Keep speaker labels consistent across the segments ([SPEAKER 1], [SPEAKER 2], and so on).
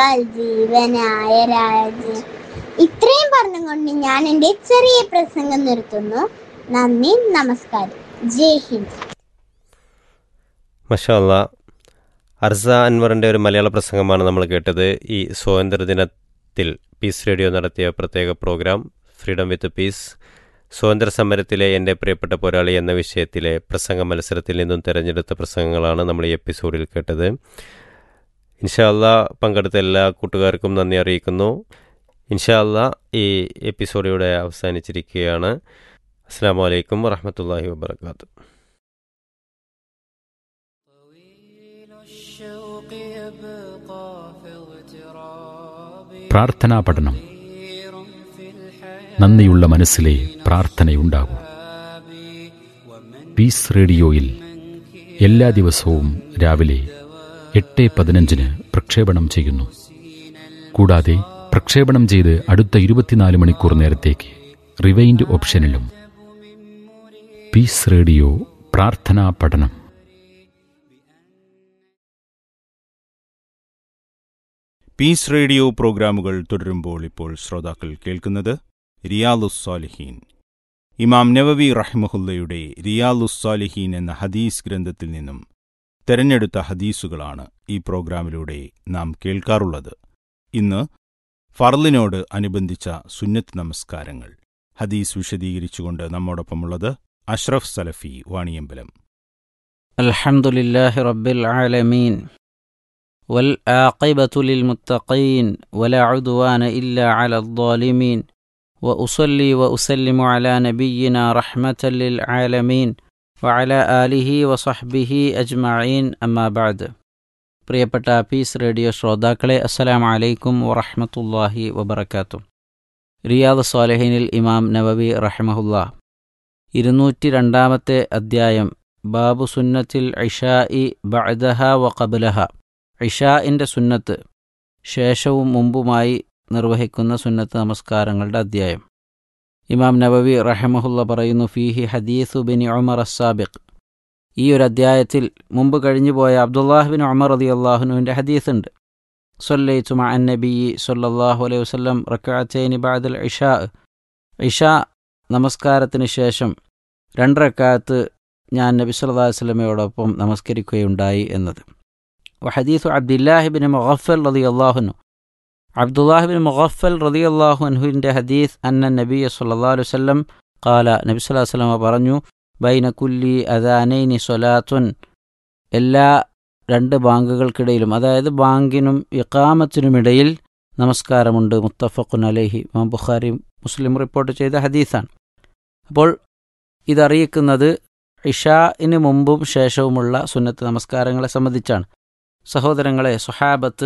[SPEAKER 1] ജീവനായ രാജ് ഇത്രയും പറഞ്ഞുകൊണ്ട് ഞാൻ എൻ്റെ ചെറിയ പ്രസംഗം നിർത്തുന്നു നന്ദി നമസ്കാരം ജയ് ഹിന്ദ്
[SPEAKER 2] മഷാല്ല അർസ അൻവറിൻ്റെ ഒരു മലയാള പ്രസംഗമാണ് നമ്മൾ കേട്ടത് ഈ സ്വാതന്ത്ര്യദിനത്തിൽ പീസ് റേഡിയോ നടത്തിയ പ്രത്യേക പ്രോഗ്രാം ഫ്രീഡം വിത്ത് പീസ് സ്വാതന്ത്ര്യ സമരത്തിലെ എൻ്റെ പ്രിയപ്പെട്ട പോരാളി എന്ന വിഷയത്തിലെ പ്രസംഗ മത്സരത്തിൽ നിന്നും തിരഞ്ഞെടുത്ത പ്രസംഗങ്ങളാണ് നമ്മൾ ഈ എപ്പിസോഡിൽ കേട്ടത് ഇൻഷാല്ല പങ്കെടുത്ത എല്ലാ കൂട്ടുകാർക്കും നന്ദി അറിയിക്കുന്നു ഇൻഷാല്ല ഈ എപ്പിസോഡിലൂടെ അവസാനിച്ചിരിക്കുകയാണ് അസ്സാം വലൈക്കും വറഹമത്തല്ലാഹി വാബർക്കാത്തു
[SPEAKER 3] الشوق يبقى في اغتراب
[SPEAKER 4] പ്രാർത്ഥനാ പഠനം
[SPEAKER 3] كثير في الحياة
[SPEAKER 4] നന്ദിയുള്ള മനസ്സിലെ പ്രാർത്ഥനയുണ്ടാകൂ പീസ് റേഡിയോയിൽ എല്ലാ ദിവസവും രാവിലെ എട്ട് പതിനഞ്ചിന് പ്രക്ഷേപണം ചെയ്യുന്നു കൂടാതെ പ്രക്ഷേപണം ചെയ്ത് അടുത്ത ഇരുപത്തിനാല് മണിക്കൂർ നേരത്തേക്ക് റിവൈൻഡ് ഓപ്ഷനിലും പീസ് റേഡിയോ പ്രാർത്ഥനാ പഠനം
[SPEAKER 5] പീസ് റേഡിയോ പ്രോഗ്രാമുകൾ തുടരുമ്പോൾ ഇപ്പോൾ ശ്രോതാക്കൾ കേൾക്കുന്നത് റിയാലുസ്സാലിഹീൻ ഇമാം നവവി റഹ്മഹുല്ലയുടെ റിയാലുസ്സാലിഹീൻ എന്ന ഹദീസ് ഗ്രന്ഥത്തിൽ നിന്നും തെരഞ്ഞെടുത്ത ഹദീസുകളാണ് ഈ പ്രോഗ്രാമിലൂടെ നാം കേൾക്കാറുള്ളത് ഇന്ന് ഫർലിനോട് അനുബന്ധിച്ച സുന്നത്ത് നമസ്കാരങ്ങൾ ഹദീസ് വിശദീകരിച്ചുകൊണ്ട് നമ്മോടൊപ്പമുള്ളത് അഷ്റഫ് സലഫി വാണിയമ്പലം
[SPEAKER 6] الحمد لله رب العالمين والعاقبة للمتقين ولا عدوان إلا على الظالمين وأصلي وأسلم على نبينا رحمة للعالمين وعلى آله وصحبه أجمعين أما بعد പ്രിയപ്പെട്ട പീസ് റേഡിയോ ശ്രോതാക്കളെ അസ്സലാം അലൈക്കും വറഹ്മത്തുള്ളാഹി വബറകാത്തു റിയാദ് സ്വാലഹീനിൽ ഇമാം നവവി റഹ്മഹുല്ല ഇരുന്നൂറ്റി രണ്ടാമത്തെ അദ്ധ്യായം ബാബു സുന്നത്തിൽ ഇഷാഇ ബഅദഹ വ ഖബ്ലഹ ഇഷാഇൻ്റെ സുന്നത്ത് ശേഷവും മുമ്പുമായി നിർവഹിക്കുന്ന സുന്നത്ത് നമസ്കാരങ്ങളുടെ അധ്യായം ഇമാം നബവി റഹമഹുല്ല പറയുന്നു ഫീഹി ഹദീസു ബിൻ ഉമർ അസാബിഖ് ഈ ഒരു അധ്യായത്തിൽ മുമ്പ് കഴിഞ്ഞുപോയ അബ്ദുല്ലാഹ് ബിൻ ഉമർ റതി അള്ളാഹുനുവിൻ്റെ ഹദീസുണ്ട് സൊല്ലൈത്തു മഅ നബി സല്ലല്ലാഹു അലൈഹി വസല്ലം റക്അത്തൈനി ബഅദൽ ഇഷാ ഇഷാ നമസ്കാരത്തിന് ശേഷം രണ്ട് റക്കാത്ത് ഞാൻ നബി സല്ലല്ലാഹു അലൈഹി വസല്ലമയോടൊപ്പം നമസ്കരിക്കുകയുണ്ടായി എന്നത് വഹദീസു അബ്ദുല്ലാഹിബിൻ മുഗഫൽ റതി അള്ളാഹുനു അബ്ദുല്ലാഹിബിൻ മുഗഫൽ റതി അള്ളാഹുൻഹുവിൻ്റെ ഹദീസ് അന്ന നബി സല്ലല്ലാഹു അലൈഹി വസല്ലം കാല നബി സല്ലല്ലാഹു അലൈഹി വസല്ലമ പറഞ്ഞു ബൈന കുല്ലി അദാനൈനി സ്വലാത്തുൻ എല്ലാ രണ്ട് ബാങ്കുകൾക്കിടയിലും അതായത് ബാങ്കിനും ഇഖാമത്തിനുമിടയിൽ നമസ്കാരമുണ്ട് മുത്തഫഖുൻ അലൈഹി ഇമാം ബുഖാരി മുസ്ലിം റിപ്പോർട്ട് ചെയ്ത ഹദീസാണ് അപ്പോൾ ഇതറിയിക്കുന്നത് ഇഷാഇന് മുമ്പും ശേഷവുമുള്ള സുന്നത്ത് നമസ്കാരങ്ങളെ സംബന്ധിച്ചാണ് സഹോദരങ്ങളെ സുഹാബത്ത്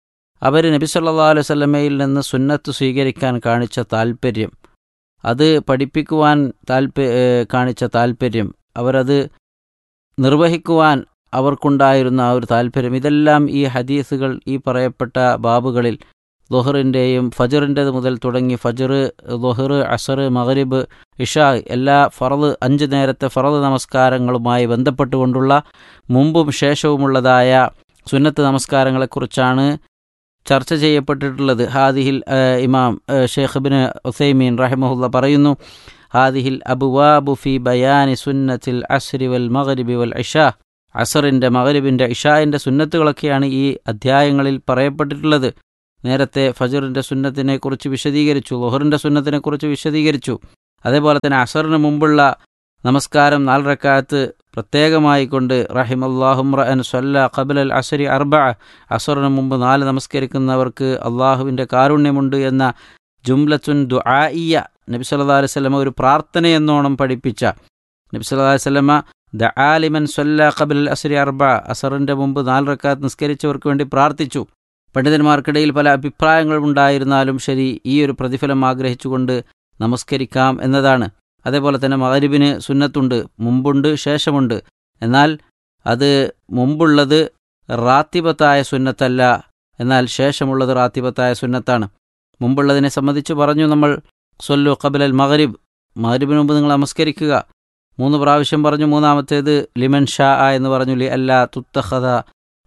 [SPEAKER 6] അവർ നബി സല്ലല്ലാഹു അലൈഹി വസല്ലമയിൽ നിന്ന് സുന്നത്ത് സ്വീകരിക്കാൻ കാണിച്ച താൽപ്പര്യം അത് പഠിപ്പിക്കുവാൻ താൽപ്പ ഏഹ് കാണിച്ച താൽപ്പര്യം അവരത് നിർവഹിക്കുവാൻ അവർക്കുണ്ടായിരുന്ന ആ ഒരു താൽപ്പര്യം ഇതെല്ലാം ഈ ഹദീസുകൾ ഈ പറയപ്പെട്ട ബാബുകളിൽ ദുഹറിൻ്റെയും ഫജറിൻ്റെത് മുതൽ തുടങ്ങി ഫജർ ദുഹർ അസർ മഗ്രിബ് ഇഷാ എല്ലാ ഫറദ് അഞ്ച് നേരത്തെ ഫറദ് നമസ്കാരങ്ങളുമായി ബന്ധപ്പെട്ടുകൊണ്ടുള്ള മുമ്പും ശേഷവുമുള്ളതായ സുന്നത്ത് നമസ്കാരങ്ങളെക്കുറിച്ചാണ് ചർച്ച ചെയ്യപ്പെട്ടിട്ടുള്ളത് ഹാദിഹിൽ ഏഹ്, ഇമാം ഏഹ്, ഷെയ്ഖ് ബിൻ ഉസൈമീൻ റഹിമഹുല്ല പറയുന്നു ഹാദിഹിൽ അബുവാബു ഫി ബയാനി സുന്നത്തിൽ അസ്രി വൽ മഗ്രിബി വൽ ഇഷാ അസറിൻ്റെ മഗ്രിബിൻ്റെ ഇഷായിൻ്റെ സുന്നത്തുകളൊക്കെയാണ് ഈ അധ്യായങ്ങളിൽ പറയപ്പെട്ടിട്ടുള്ളത് നേരത്തെ ഫജറിൻ്റെ സുന്നത്തിനെക്കുറിച്ച് വിശദീകരിച്ചു ലൊഹറിൻ്റെ സുന്നത്തിനെക്കുറിച്ച് വിശദീകരിച്ചു അതേപോലെ തന്നെ അസറിന് മുമ്പുള്ള നമസ്കാരം നാല് റക്കാത്ത് പ്രത്യേകമായി കൊണ്ട് റഹിമല്ലാഹുമ്രഅൻ സ്വല്ല ഖബൽ അസരി അർബ അസറിന് മുമ്പ് നാല് നമസ്കരിക്കുന്നവർക്ക് അള്ളാഹുവിൻ്റെ കാരുണ്യമുണ്ട് എന്ന ജുംലത്തുൻ ദുആഇയ നബി സല്ലല്ലാഹു അലൈഹി വസല്ലമ ഒരു പ്രാർത്ഥന എന്നോണം പഠിപ്പിച്ച നബി സല്ലല്ലാഹു അലൈഹി വസല്ലമ ദആലിമൻ സ്വല്ല ഖബൽ അസരി അർബ അസറിൻ്റെ മുമ്പ് നാല് റക്കാത്ത് നിസ്കരിച്ചവർക്ക് വേണ്ടി പ്രാർത്ഥിച്ചു പണ്ഡിതന്മാർക്കിടയിൽ പല അഭിപ്രായങ്ങളും ഉണ്ടായിരുന്നാലും ശരി ഈ ഒരു പ്രതിഫലം ആഗ്രഹിച്ചുകൊണ്ട് നമസ്കരിക്കാം എന്നതാണ് അതേപോലെ തന്നെ മകരിബിന് സുന്നത്തുണ്ട് മുമ്പുണ്ട് ശേഷമുണ്ട് എന്നാൽ അത് മുമ്പുള്ളത് റാത്തിബത്തായ സുന്നത്തല്ല എന്നാൽ ശേഷമുള്ളത് റാത്തിബത്തായ സുന്നത്താണ് മുമ്പുള്ളതിനെ സംബന്ധിച്ച് പറഞ്ഞു നമ്മൾ സൊല്ലു ഖബലൽ മഗ്രിബ് മഗ്രിബിന് മുമ്പ് നിങ്ങൾ നമസ്കരിക്കുക മൂന്ന് പ്രാവശ്യം പറഞ്ഞു മൂന്നാമത്തേത് ലിമൻ ഷാ എന്ന് പറഞ്ഞു ലി അല്ല തുത്തഖദ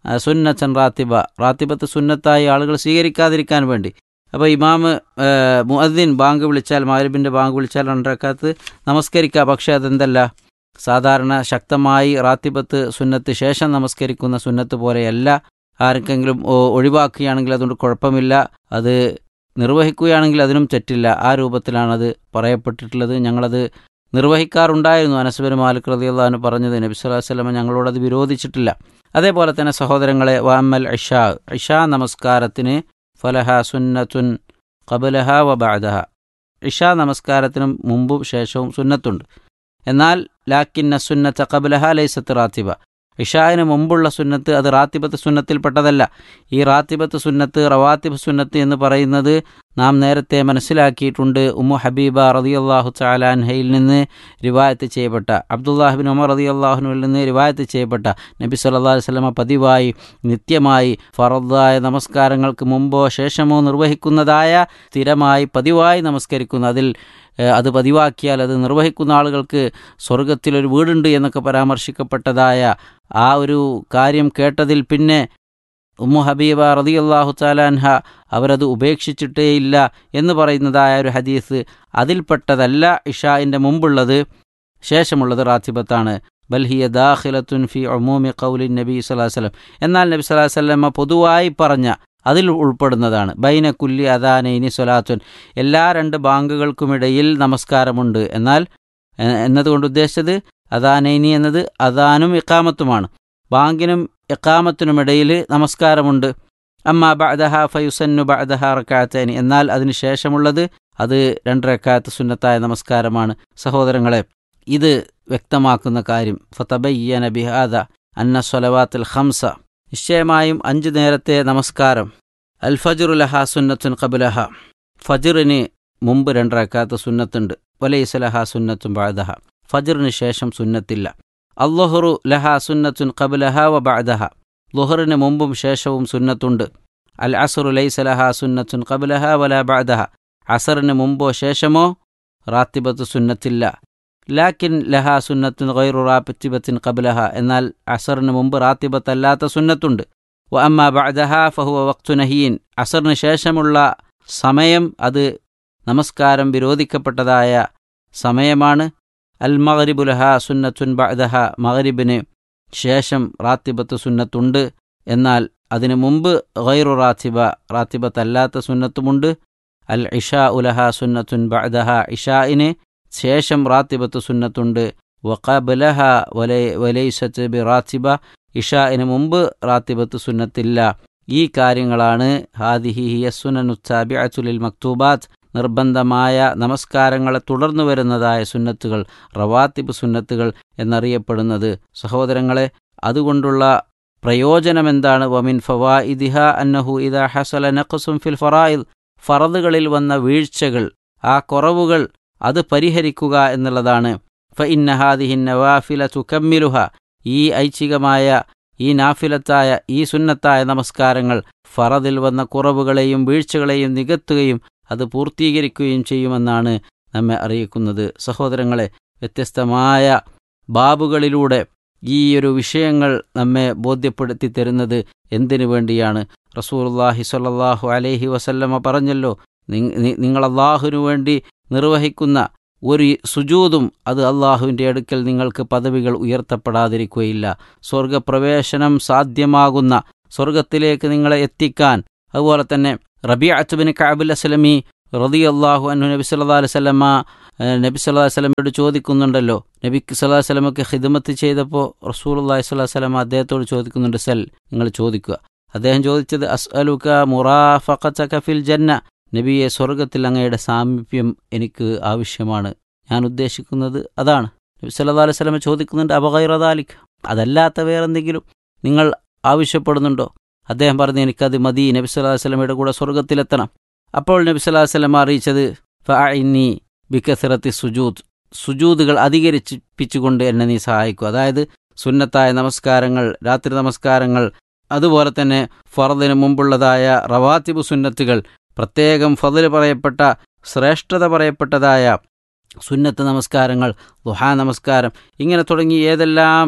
[SPEAKER 6] ആ, സുന്നത്തൻ റാത്തിബ റാത്തിബത്ത് സുന്നത്തായി ആളുകൾ സ്വീകരിക്കാതിരിക്കാൻ വേണ്ടി അപ്പോൾ ഇമാമ് മുഅദ്ദിൻ ബാങ്ക് വിളിച്ചാൽ മാലിബിൻ്റെ ബാങ്ക് വിളിച്ചാൽ രണ്ടരക്കാത്ത് നമസ്കരിക്കുക പക്ഷേ അതെന്തല്ല സാധാരണ ശക്തമായി റാത്തിബത്ത് സുന്നത്ത് ശേഷം നമസ്കരിക്കുന്ന സുന്നത്ത് പോലെയല്ല ആർക്കെങ്കിലും ഒ- ഒഴിവാക്കുകയാണെങ്കിൽ അതുകൊണ്ട് കുഴപ്പമില്ല അത് നിർവഹിക്കുകയാണെങ്കിൽ അതിനും തെറ്റില്ല ആ രൂപത്തിലാണത് പറയപ്പെട്ടിട്ടുള്ളത് ഞങ്ങളത് നിർവഹിക്കാറുണ്ടായിരുന്നു അനസ്ബിൻ മാലിക് റതിയുള്ളഹാന് പറഞ്ഞത് നബി സ്വല്ലല്ലാഹു അലൈഹി വസല്ലം ഞങ്ങളോടത് വിരോധിച്ചിട്ടില്ല അതേപോലെ തന്നെ സഹോദരങ്ങളെ വാമൽ ഇഷാ ഇഷാ നമസ്കാരത്തിന് ഫലഹ സുന്നത്തുൻ കബലഹ വ ബഅദഹ ഇഷാ നമസ്കാരത്തിനും മുമ്പും ശേഷവും സുന്നത്തുണ്ട് എന്നാൽ ലാക്കിന്ന സുന്നത്ത കബലഹ ലൈസത്ത് റാത്തിബ ഇഷാവിന് മുമ്പുള്ള സുന്നത്ത് അത് റാത്തിബത്ത് സുന്നത്തിൽപ്പെട്ടതല്ല ഈ റാത്തിബത്ത് സുന്നത്ത് റവാത്തിബ് സുന്നത്ത് എന്ന് പറയുന്നത് നാം നേരത്തെ മനസ്സിലാക്കിയിട്ടുണ്ട് ഉമ്മു ഹബീബ റതിയല്ലാഹു ചാലാൻഹയിൽ നിന്ന് റിവായത്ത് ചെയ്യപ്പെട്ട അബ്ദുല്ലാഹിബിൻ ഉമർ റതിയല്ലാഹുനുവിൽ നിന്ന് റിവായത്ത് ചെയ്യപ്പെട്ട നബി സല്ലല്ലാഹു അലൈഹി വസല്ലമ പതിവായി നിത്യമായി ഫറദായ നമസ്കാരങ്ങൾക്ക് മുമ്പോ ശേഷമോ നിർവഹിക്കുന്നതായ സ്ഥിരമായി പതിവായി നമസ്കരിക്കുന്ന അതിൽ ഏഹ്, അത് പതിവാക്കിയാൽ അത് നിർവഹിക്കുന്ന ആളുകൾക്ക് സ്വർഗത്തിലൊരു വീടുണ്ട് എന്നൊക്കെ പരാമർശിക്കപ്പെട്ടതായ ആ ഒരു കാര്യം കേട്ടതിൽ പിന്നെ ഉമ്മു ഹബീബ റതിയല്ലാഹു താലാൻഹ അവരത് ഉപേക്ഷിച്ചിട്ടേയില്ല എന്ന് പറയുന്നതായ ഒരു ഹദീസ് അതിൽപ്പെട്ടതല്ല ഇഷാഇൻ്റെ മുമ്പുള്ളത് ശേഷമുള്ളത് റാത്തിബത്താണ് ബൽഹിയ ദാഖിലത്തുൻ ഫി ഒമൂമി കൗലിൻ നബി സ്വലാഹു വല്ലം എന്നാൽ നബി സ്വലാഹു വല്ലമ പൊതുവായി പറഞ്ഞ അതിൽ ഉൾപ്പെടുന്നതാണ് ബൈന കുല്ലി അദാനൈനി സ്വലാത്തുൻ എല്ലാ രണ്ട് ബാങ്കുകൾക്കുമിടയിൽ നമസ്കാരമുണ്ട് എന്നാൽ എ- എന്നതുകൊണ്ട് ഉദ്ദേശിച്ചത് അദാനൈനി എന്നത് അദാനും ഇക്കാമത്തുമാണ് ബാങ്കിനും ഇക്കാമത്തിനുമിടയിൽ നമസ്കാരമുണ്ട് അമ്മ ബഅദഹ ഫയുസന്നു ബഅദഹ റക്കാത്തൈനി എന്നാൽ അതിന് ശേഷമുള്ളത് അത് രണ്ട് റക്കാത്ത് സുന്നത്തായ നമസ്കാരമാണ് സഹോദരങ്ങളെ ഇത് വ്യക്തമാക്കുന്ന കാര്യം ഫതബയ്യന ബിഹാദ അന്ന സ്വലവാത്തുൽ ഖംസ നിശ്ചയമായും അഞ്ച് നേരത്തെ നമസ്കാരം അൽ ഫജറു ലഹ സുന്നത്തുൻ കബുലഹ ഫജറിന് മുമ്പ് രണ്ടരക്കാത്ത സുന്നത്തുണ്ട് വലൈസ ലഹ സുന്നത്തും ബാദഹ ഫജറിന് ശേഷം സുന്നത്തില്ല അള്ളഹുറു ലഹ സുന്നത്തുൻ കബുലഹ വ ബാദഹ ലുഹറിന് മുമ്പും ശേഷവും സുന്നത്തുണ്ട് അൽ അസറു ലൈസ ലഹ സുന്നത്തുൻ കബുലഹ വല ബാദഹ അസറിന് മുമ്പോ ശേഷമോ റാത്തിബത്ത് സുന്നത്തില്ല ലാക്കിൻ ലഹ സുന്നത്തുൻ ഗൈറു റാത്തിബത്തിൻ കബുലഹ എന്നാൽ അസറിന് മുമ്പ് റാത്തിബത്തല്ലാത്ത സുന്നത്തുണ്ട് വ അമ്മ ബഅദഹ ഫഹുവ വക്തു നഹീൻ അസറിന് ശേഷമുള്ള സമയം അത് നമസ്കാരം വിരോധിക്കപ്പെട്ടതായ സമയമാണ് അൽ മഗ്രിബുലഹ സുന്നത്തുൻ ബഅദഹ മഗ്രിബിന് ശേഷം റാത്തിബത്ത് സുന്നത്തുണ്ട് എന്നാൽ അതിനു മുമ്പ് ഗൈറു റാത്തിബ റാത്തിബത്തല്ലാത്ത സുന്നത്തുമുണ്ട് അൽ ഇഷാ ഉലഹ സുന്നത്തുൻ ബഅദഹ ഇഷായിന് ശേഷം റാത്തിബത്ത് സുന്നത്തുണ്ട് വഖബലഹ വലൈ വലൈസത്ത് ബി റാത്തിബ ഇഷായിന് മുമ്പ് റാത്തിബത്ത് സുന്നത്തില്ല ഈ കാര്യങ്ങളാണ് ഹാദിഹി ഹിയ സുനനുത്താബിഅത്തുലിൽ മക്തൂബാത്ത് നിർബന്ധമായ നമസ്കാരങ്ങളെ തുടർന്നു വരുന്നതായ സുന്നത്തുകൾ റവാത്തിബ് സുന്നത്തുകൾ എന്നറിയപ്പെടുന്നത് സഹോദരങ്ങളെ അതുകൊണ്ടുള്ള പ്രയോജനമെന്താണ് വമിൻ ഫവാ ഇദിഹ അന്നഹു ഇദ ഹസല നഖസും ഫിൽ ഫറായിൽ ഫറദുകളിൽ വന്ന വീഴ്ചകൾ ആ കുറവുകൾ അത് പരിഹരിക്കുക എന്നുള്ളതാണ് ഫ ഇന്നഹാദിഹിൻ നവാഫില തുക്കമ്മിലുഹ ഈ ഐച്ഛികമായ ഈ നാഫിലത്തായ ഈ സുന്നത്തായ നമസ്കാരങ്ങൾ ഫറദിൽ വന്ന കുറവുകളെയും വീഴ്ചകളെയും നികത്തുകയും അത് പൂർത്തീകരിക്കുകയും ചെയ്യുമെന്നാണ് നമ്മെ അറിയിക്കുന്നത് സഹോദരങ്ങളെ വ്യത്യസ്തമായ ബാബുകളിലൂടെ ഈ ഒരു വിഷയങ്ങൾ നമ്മെ ബോധ്യപ്പെടുത്തി തരുന്നത് എന്തിനു വേണ്ടിയാണ് റസൂലുള്ളാഹി സ്വല്ലല്ലാഹു അലൈഹി വസല്ലമ പറഞ്ഞല്ലോ "നി- നി- നിങ്ങൾ അള്ളാഹുവിനു വേണ്ടി നിർവഹിക്കുന്ന ഒരു സുജൂതും അത് അള്ളാഹുവിൻ്റെ അടുക്കൽ നിങ്ങൾക്ക് പദവികൾ ഉയർത്തപ്പെടാതിരിക്കുകയില്ല സ്വർഗപ്രവേശനം സാധ്യമാകുന്ന സ്വർഗത്തിലേക്ക് നിങ്ങളെ എത്തിക്കാൻ അതുപോലെ തന്നെ റബിഅത്തുബിൻ കാബുൽ അസ്ലമി റതി അള്ളാഹു അന്നു നബി സല്ലാ അലൈവല്ലമ്മ നബി സല്ലാ വല്ലമയോട് ചോദിക്കുന്നുണ്ടല്ലോ നബി സല്ലാ വല്ലമക്ക് ഹിദമത്ത് ചെയ്തപ്പോൾ റസൂൽ അള്ളാഹി സ്വല്ലാ വല്ലമ അദ്ദേഹത്തോട് ചോദിക്കുന്നുണ്ട് സൽ നിങ്ങൾ ചോദിക്കുക അദ്ദേഹം ചോദിച്ചത് അസ് അലുക മുറാഫഖത്തക ഫിൽ ജന്ന നബിയെ സ്വർഗത്തിൽ അങ്ങയുടെ സാമീപ്യം എനിക്ക് ആവശ്യമാണ് ഞാൻ ഉദ്ദേശിക്കുന്നത് അതാണ് നബി സല്ലാ അലൈഹി സ്വലമ ചോദിക്കുന്നുണ്ട് അബഗൈറദാലിക് അതല്ലാത്ത വേറെന്തെങ്കിലും നിങ്ങൾ ആവശ്യപ്പെടുന്നുണ്ടോ അദ്ദേഹം പറഞ്ഞു എനിക്കത് മതി നബി സല്ലാ വല്ലമയുടെ കൂടെ സ്വർഗത്തിലെത്തണം അപ്പോൾ നബി സല്ലാ വല്ലമ അറിയിച്ചത് ഫഅഇന്നി ബിക്കസിറത്തി സുജൂദ് സുജൂദുകൾ അധികരിപ്പിച്ചുകൊണ്ട് എന്നെ നീ സഹായിക്കും അതായത് സുന്നത്തായ നമസ്കാരങ്ങൾ രാത്രി നമസ്കാരങ്ങൾ അതുപോലെ തന്നെ ഫറദിന് മുമ്പുള്ളതായ റവാത്തിബു സുന്നത്തുകൾ പ്രത്യേകം ഫതിൽ പറയപ്പെട്ട ശ്രേഷ്ഠത പറയപ്പെട്ടതായ സുന്നത്ത് നമസ്കാരങ്ങൾ ദുഹാ നമസ്കാരം ഇങ്ങനെ തുടങ്ങി ഏതെല്ലാം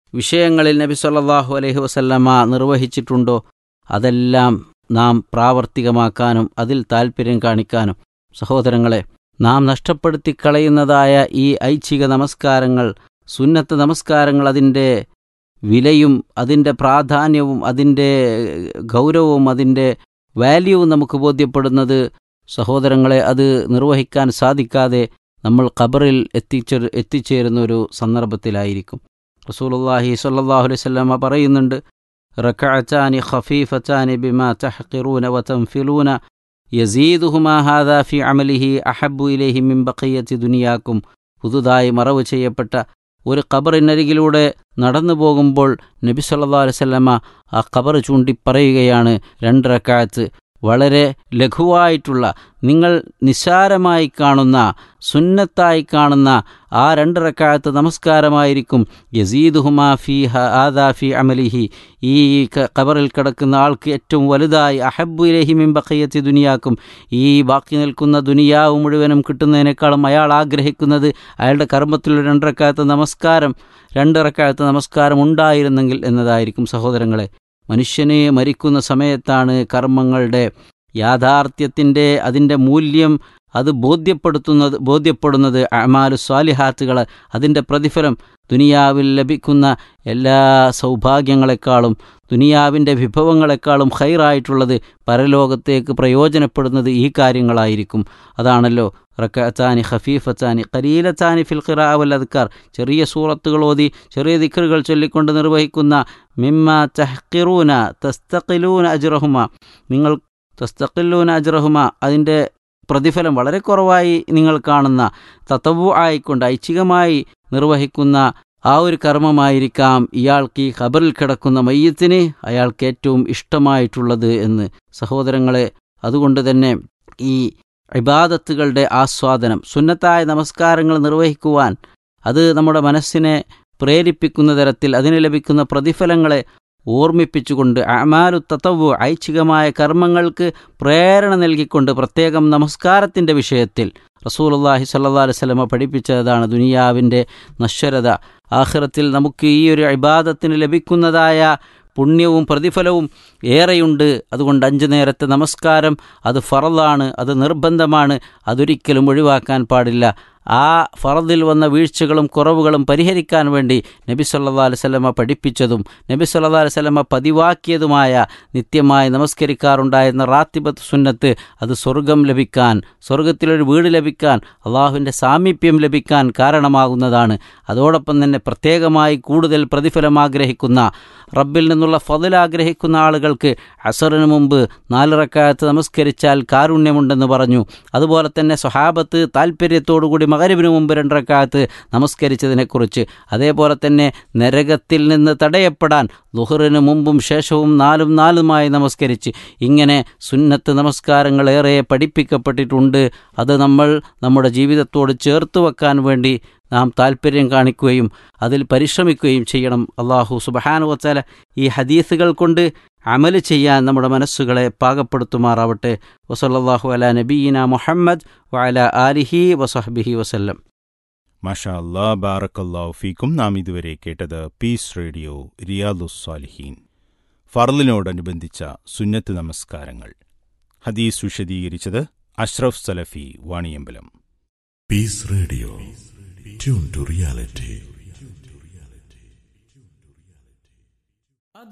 [SPEAKER 6] വിഷയങ്ങളിൽ നബി സല്ലല്ലാഹു അലൈഹി വസല്ലമ നിർവഹിച്ചിട്ടുണ്ടോ അതെല്ലാം നാം പ്രാവർത്തികമാക്കാനും അതിൽ താൽപ്പര്യം കാണിക്കാനും സഹോദരങ്ങളെ നാം നഷ്ടപ്പെടുത്തി കളയുന്നതായ ഈ ഐച്ഛിക നമസ്കാരങ്ങൾ സുന്നത്ത് നമസ്കാരങ്ങൾ അതിൻ്റെ വിലയും അതിൻ്റെ പ്രാധാന്യവും അതിൻ്റെ ഗൗരവവും അതിൻ്റെ വാല്യൂവും നമുക്ക് ബോധ്യപ്പെടുന്നത് സഹോദരങ്ങളെ അത് നിർവഹിക്കാൻ സാധിക്കാതെ നമ്മൾ ഖബറിൽ എത്തിച്ചേ എത്തിച്ചേരുന്ന ഒരു സന്ദർഭത്തിലായിരിക്കും റസൂലുള്ളാഹി സ്വല്ലല്ലാഹു അലൈഹി വസല്ലമ പറയുന്നുണ്ട് റകഅത്താനി ഖഫീഫത്താനി ബിമാ തഹ്ഖിറൂന വതൻഫിലൂന യസീദുഹുമാ ഹാദാ ഫി അമലിഹി അഹബ്ബു ഇലൈഹി മിൻ ബഖിയത്തി ദുനിയാക്കും പുതുതായി മറവ് ചെയ്യപ്പെട്ട ഒരു ഖബറിനരികിലൂടെ നടന്നു പോകുമ്പോൾ നബി സല്ലല്ലാഹു അലൈഹി വസല്ലമ ആ ഖബർ ചൂണ്ടി പറയുകയാണ് രണ്ട് റക്കാത്ത് വളരെ ലഘുവായിട്ടുള്ള നിങ്ങൾ നിസ്സാരമായി കാണുന്ന സുന്നത്തായി കാണുന്ന ആ രണ്ട് റക്കാത്ത് നമസ്കാരമായിരിക്കും യസീദുഹുമാ ഫി ആദാ ഫി അമലിഹി ഈ ക- ഖബറിൽ കിടക്കുന്ന ആൾക്ക് ഏറ്റവും വലുതായി അഹബ്ബു ഇലഹി മിൻ ബഖിയത്തി ദുനിയാക്കും ഈ ബാക്കി നിൽക്കുന്ന ദുനിയാവ് മുഴുവനും കിട്ടുന്നതിനേക്കാളും അയാൾ ആഗ്രഹിക്കുന്നത് അയാളുടെ കർമ്മത്തിലുള്ള രണ്ടരക്കാലത്ത് നമസ്കാരം രണ്ടിറക്കാലത്ത് നമസ്കാരം ഉണ്ടായിരുന്നെങ്കിൽ എന്നതായിരിക്കും സഹോദരങ്ങളെ മനുഷ്യനെ മരിക്കുന്ന സമയത്താണ് കർമ്മങ്ങളുടെ യാഥാർത്ഥ്യത്തിൻ്റെ അതിൻ്റെ മൂല്യം അത് ബോധ്യപ്പെടുത്തുന്നത് ബോധ്യപ്പെടുന്നത് അമാലു സ്വാലിഹാത്തുകൾ അതിൻ്റെ പ്രതിഫലം ദുനിയാവിൽ ലഭിക്കുന്ന എല്ലാ സൗഭാഗ്യങ്ങളെക്കാളും ദുനിയാവിൻ്റെ വിഭവങ്ങളെക്കാളും ഹൈറായിട്ടുള്ളത് പരലോകത്തേക്ക് പ്രയോജനപ്പെടുന്നത് ഈ കാര്യങ്ങളായിരിക്കും അതാണല്ലോ റക്കത്താനി ഖഫീഫത്താനി കലീലത്താനി ഫിൽ ഖിറാവൽ അദ്ക്കാർ ചെറിയ സൂറത്തുകൾ ഓതി ചെറിയ ദിക്കറുകൾ ചൊല്ലിക്കൊണ്ട് നിർവഹിക്കുന്ന മിമ്മ തഹ്കിറൂന തസ്തഖിലൂന അജ്റഹുമ നിങ്ങൾ തസ്തഖിലൂന അജ്റഹുമ അതിൻ്റെ പ്രതിഫലം വളരെ കുറവായി നിങ്ങൾ കാണുന്ന തത്തവു ആയിക്കൊണ്ട് ഐച്ഛികമായി നിർവഹിക്കുന്ന ആ ഒരു കർമ്മമായിരിക്കാം ഇയാൾക്ക് ഈ ഖബറിൽ കിടക്കുന്ന മയ്യത്തിന് അയാൾക്ക് ഏറ്റവും ഇഷ്ടമായിട്ടുള്ളത് എന്ന് സഹോദരങ്ങളെ അതുകൊണ്ട് തന്നെ ഈ ഇബാദത്തുകളുടെ ആസ്വാദനം സുന്നത്തായ നമസ്കാരങ്ങൾ നിർവഹിക്കുവാൻ അത് നമ്മുടെ മനസ്സിനെ പ്രേരിപ്പിക്കുന്ന തരത്തിൽ അതിന് ലഭിക്കുന്ന പ്രതിഫലങ്ങളെ ഓർമ്മിപ്പിച്ചുകൊണ്ട് അമാലു തത്തവു ഐച്ഛികമായ കർമ്മങ്ങൾക്ക് പ്രേരണ നൽകിക്കൊണ്ട് പ്രത്യേകം നമസ്കാരത്തിൻ്റെ വിഷയത്തിൽ റസൂലുള്ളാഹി സ്വല്ലല്ലാഹു അലൈഹി വസല്ലമ പഠിപ്പിച്ചതാണ് ദുനിയാവിൻ്റെ നശ്വരത ആഖിറത്തിൽ നമുക്ക് ഈ ഒരു ഇബാദത്തിന് ലഭിക്കുന്നതായ പുണ്യവും പ്രതിഫലവും ഏറെയുണ്ട് അതുകൊണ്ട് അഞ്ചു നേരത്തെ നമസ്കാരം അത് ഫറലാണ് അത് നിർബന്ധമാണ് അതൊരിക്കലും ഒഴിവാക്കാൻ പാടില്ല ആ ഫറദിൽ വന്ന വീഴ്ചകളും കുറവുകളും പരിഹരിക്കാൻ വേണ്ടി നബി സല്ലാ അലൈവല്ലമ പഠിപ്പിച്ചതും നബി സല്ലാ അലൈവല്ലമ പതിവാക്കിയതുമായ നിത്യമായി നമസ്കരിക്കാറുണ്ടായിരുന്ന റാത്തിബത്ത് സുന്നത്ത് അത് സ്വർഗം ലഭിക്കാൻ സ്വർഗത്തിലൊരു വീട് ലഭിക്കാൻ അള്ളാഹുവിൻ്റെ സാമീപ്യം ലഭിക്കാൻ കാരണമാകുന്നതാണ് അതോടൊപ്പം തന്നെ പ്രത്യേകമായി കൂടുതൽ പ്രതിഫലം ആഗ്രഹിക്കുന്ന റബ്ബിൽ നിന്നുള്ള ഫതിൽ ആഗ്രഹിക്കുന്ന ആളുകൾക്ക് അസറിന് മുമ്പ് നാലിറക്കാലത്ത് നമസ്കരിച്ചാൽ കാരുണ്യമുണ്ടെന്ന് പറഞ്ഞു അതുപോലെ തന്നെ സ്വഹാബത്ത് താല്പര്യത്തോടുകൂടി മകരവിന് മുമ്പ് രണ്ടരക്കാലത്ത് നമസ്കരിച്ചതിനെക്കുറിച്ച് അതേപോലെ തന്നെ നരകത്തിൽ നിന്ന് തടയപ്പെടാൻ ലുഹറിന് മുമ്പും ശേഷവും നാലും നാലുമായി നമസ്കരിച്ച് ഇങ്ങനെ സുന്നത്ത് നമസ്കാരങ്ങൾ ഏറെ പഠിപ്പിക്കപ്പെട്ടിട്ടുണ്ട് അത് നമ്മൾ നമ്മുടെ ജീവിതത്തോട് ചേർത്ത് വെക്കാൻ വേണ്ടി നാം താല്പര്യം കാണിക്കുകയും അതിൽ പരിശ്രമിക്കുകയും ചെയ്യണം അള്ളാഹു സുബഹാനുവച്ചാല ഈ ഹദീസുകൾ കൊണ്ട് അമല് ചെയ്യാൻ നമ്മുടെ മനസ്സുകളെ പാകപ്പെടുത്തുമാറാവട്ടെ വസല്ലാഹു അല നബീന മുഹമ്മദ് വഅല ആലിഹി വസഹബിഹി വസല്ലം
[SPEAKER 5] മാഷാ അല്ലാ ബാറക്കല്ലാഹു ഫീക്കും നാം ഇതുവരെ കേട്ടത് പീസ് റേഡിയോ റിയാദുസ് സാലിഹീൻ ഫർലിനോടനുബന്ധിച്ച സുന്നത്ത് നമസ്കാരങ്ങൾ ഹദീസ് വിശദീകരിച്ചത് അഷ്റഫ് സലഫി Vaniyambalam
[SPEAKER 7] Peace Radio. Tune to reality.